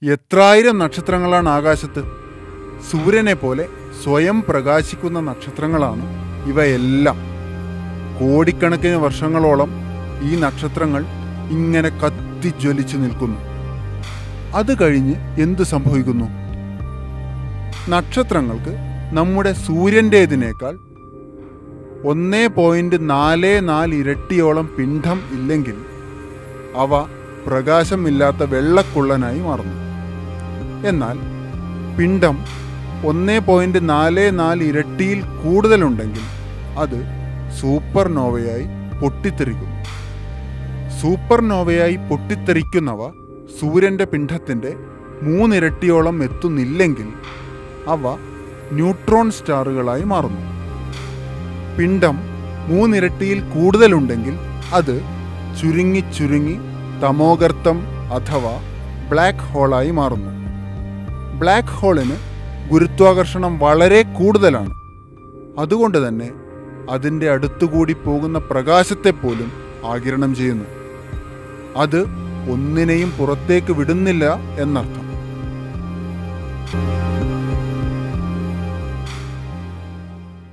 എത്രായിരം നക്ഷത്രങ്ങളാണ് ആകാശത്ത് സൂര്യനെ പോലെ സ്വയം പ്രകാശിക്കുന്ന നക്ഷത്രങ്ങളാണ് ഇവയെല്ലാം കോടിക്കണക്കിന് വർഷങ്ങളോളം ഈ നക്ഷത്രങ്ങൾ ഇങ്ങനെ കത്തിജ്വലിച്ചു നിൽക്കുന്നു അത് കഴിഞ്ഞ് എന്ത് സംഭവിക്കുന്നു നക്ഷത്രങ്ങൾക്ക് നമ്മുടെ സൂര്യൻ്റേതിനേക്കാൾ ഒന്നേ പോയിന്റ് നാല് നാല് ഇരട്ടിയോളം പിണ്ഡം ഇല്ലെങ്കിൽ അവ പ്രകാശമില്ലാത്ത വെള്ളക്കുള്ളനായി മാറുന്നു എന്നാൽ പിണ്ഡം ഒന്നേ പോയിന്റ് നാല് നാല് ഇരട്ടിയിൽ കൂടുതലുണ്ടെങ്കിൽ അത് സൂപ്പർനോവയായി പൊട്ടിത്തെറിക്കുന്നു സൂപ്പർനോവയായി പൊട്ടിത്തെറിക്കുന്നവ സൂര്യന്റെ പിണ്ഡത്തിന്റെ മൂന്നിരട്ടിയോളം എത്തുന്നില്ലെങ്കിൽ അവ ന്യൂട്രോൺ സ്റ്റാറുകളായി മാറുന്നു പിണ്ഡം മൂന്നിരട്ടിയിൽ കൂടുതലുണ്ടെങ്കിൽ അത് ചുരുങ്ങി ചുരുങ്ങി തമോഗർത്തം അഥവാ ബ്ലാക്ക് ഹോളായി മാറുന്നു ബ്ലാക്ക് ഹോളിന് ഗുരുത്വാകർഷണം വളരെ കൂടുതലാണ് അതുകൊണ്ട് തന്നെ അതിൻ്റെ അടുത്തുകൂടി പോകുന്ന പ്രകാശത്തെ പോലും ആകിരണം ചെയ്യുന്നു അത് ഒന്നിനെയും പുറത്തേക്ക് വിടുന്നില്ല എന്നർത്ഥം